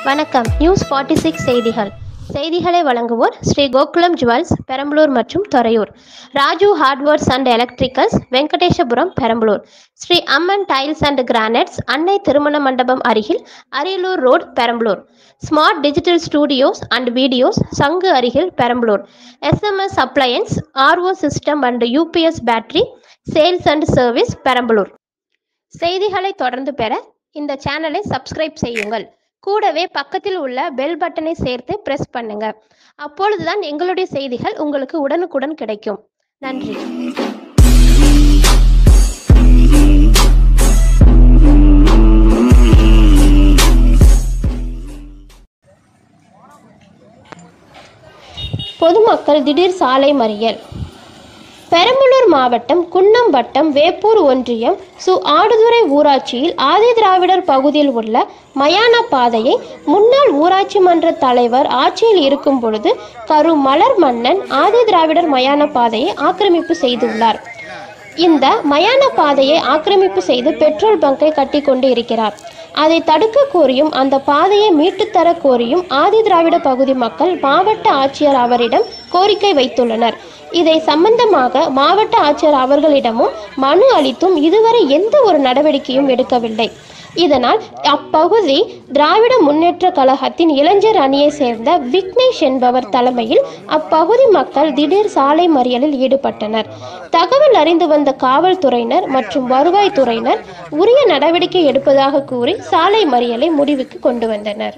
வணக்கம் news forty six செய்திகள் செய்திகளை வழங்குவோர் ஸ்ரீ கோகுலம் ஜுவல்ஸ் பெரம்பலூர் மற்றும் Thuraiyur Raju hardwares and electricals Venkatesapuram Perambalur Sri Amman tiles and granites அன்னை திருமண மண்டபம் அருகில் Ariyalur road Perambalur smart digital studios and videos சங்கு அருகில் Perambalur SMS appliances RO system and UPS battery sales and service Perambalur செய்திகளை தொடர்ந்து பெற இந்த சேனலை சப்ஸ்கிரைப் செய்யுங்கள் கூடவே பக்கத்தில் உள்ள பெல் பட்டனை சேர்த்து பிரஸ் பண்ணுங்க அப்பொழுதுதான் எங்களுடைய செய்திகள் உங்களுக்கு உடனுக்குடன் கிடைக்கும் நன்றி பொதுமக்கள் திடீர் சாலை மறியல் பெரம்பலூர் மாவட்டம் குன்னம் வட்டம் வேப்பூர் ஒன்றியம் சு ஆடுதுறை ஊராட்சியில் ஆதி திராவிடர் பகுதியில் உள்ள மயான பாதையை முன்னாள் ஊராட்சி மன்ற தலைவர் ஆட்சியில் இருக்கும் பொழுது கரு மலர் மன்னன் ஆதி திராவிடர் மயான பாதையை ஆக்கிரமிப்பு செய்துள்ளார் இந்த மயான பாதையை ஆக்கிரமிப்பு செய்து பெட்ரோல் பங்கை கட்டி கொண்டு இருக்கிறார் அதை தடுக்க கோரியும் அந்த பாதையை மீட்டுத் தர கோரியும் ஆதி திராவிட பகுதி மக்கள் மாவட்ட ஆட்சியர் அவரிடம் கோரிக்கை வைத்துள்ளனர் இதை சம்பந்தமாக மாவட்ட ஆட்சியர் அவர்களிடமும் மனு அளித்தும் இதுவரை எந்த ஒரு நடவடிக்கையும் எடுக்கவில்லை இதனால் அப்பகுதி திராவிட முன்னேற்ற கழகத்தின் இளைஞர் அணியை சேர்ந்த விக்னேஷ் என்பவர் தலைமையில் அப்பகுதி மக்கள் திடீர் சாலை மறியலில் ஈடுபட்டனர் தகவல் அறிந்து வந்த காவல்துறையினர் மற்றும் வருவாய்த்துறையினர் உரிய நடவடிக்கை எடுப்பதாக கூறி சாலை மறியலை முடிவுக்கு கொண்டு வந்தனர்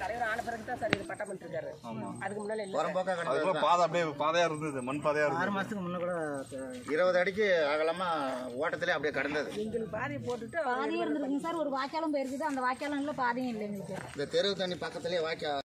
புறம்போக்கா கிடந்தது அதுக்குள்ள பாதை அப்படியே பாதையா இருந்தது மண் பாதையா இருந்தது மாசத்துக்கு முன்ன கூட இருபது அடிக்கு அகலமா ஓட்டத்திலே அப்படியே கடந்தது பாதையும் இருந்திருக்குங்க சார் ஒரு வாய்க்காலும் போயிருக்குது அந்த வாய்க்காலங்களில் பாதையும் இல்லை எங்களுக்கு இந்த தெரு தண்ணி பக்கத்திலே வாய்க்கா